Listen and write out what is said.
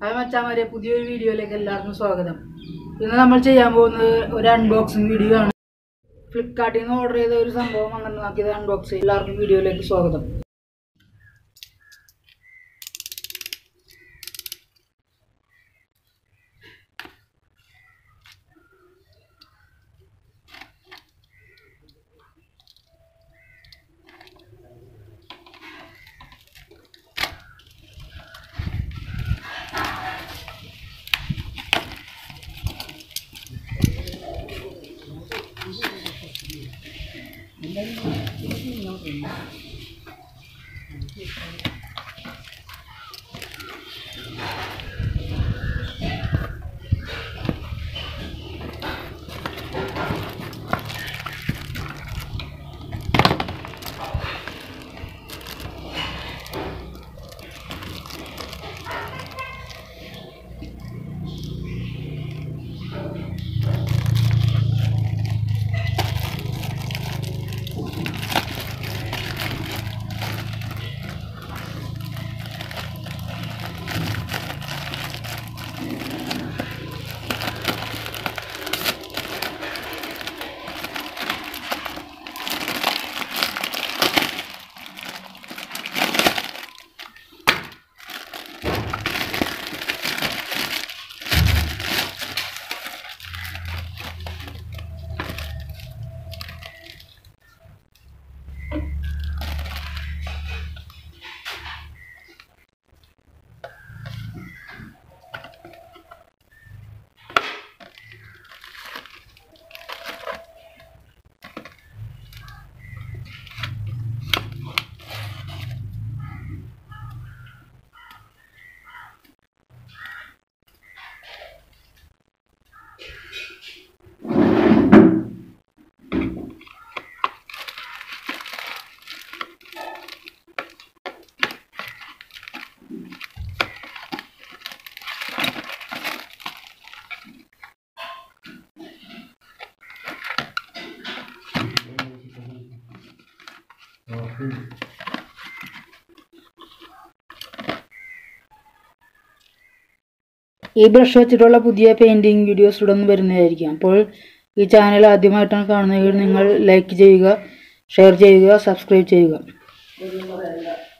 അത് മച്ചാമാരെ പുതിയൊരു വീഡിയോയിലേക്ക് എല്ലാവർക്കും സ്വാഗതം ഇന്ന് നമ്മൾ ചെയ്യാൻ പോകുന്നത് ഒരു അൺബോക്സിങ് വീഡിയോ ആണ് ഫ്ലിപ്കാർട്ടിൽ നിന്ന് ഓർഡർ ചെയ്ത ഒരു സംഭവം അങ്ങനെ നോക്കിയത് അൺബോക്സ് എല്ലാവർക്കും വീഡിയോയിലേക്ക് സ്വാഗതം ഈ ബ്രഷ് വെച്ചിട്ടുള്ള പുതിയ പെയിന്റിങ് വീഡിയോസ് ഉടൻ വരുന്നതായിരിക്കും അപ്പോൾ ഈ ചാനൽ ആദ്യമായിട്ടാണ് കാണുന്നതെങ്കിൽ നിങ്ങൾ ലൈക്ക് ചെയ്യുക ഷെയർ ചെയ്യുക സബ്സ്ക്രൈബ് ചെയ്യുക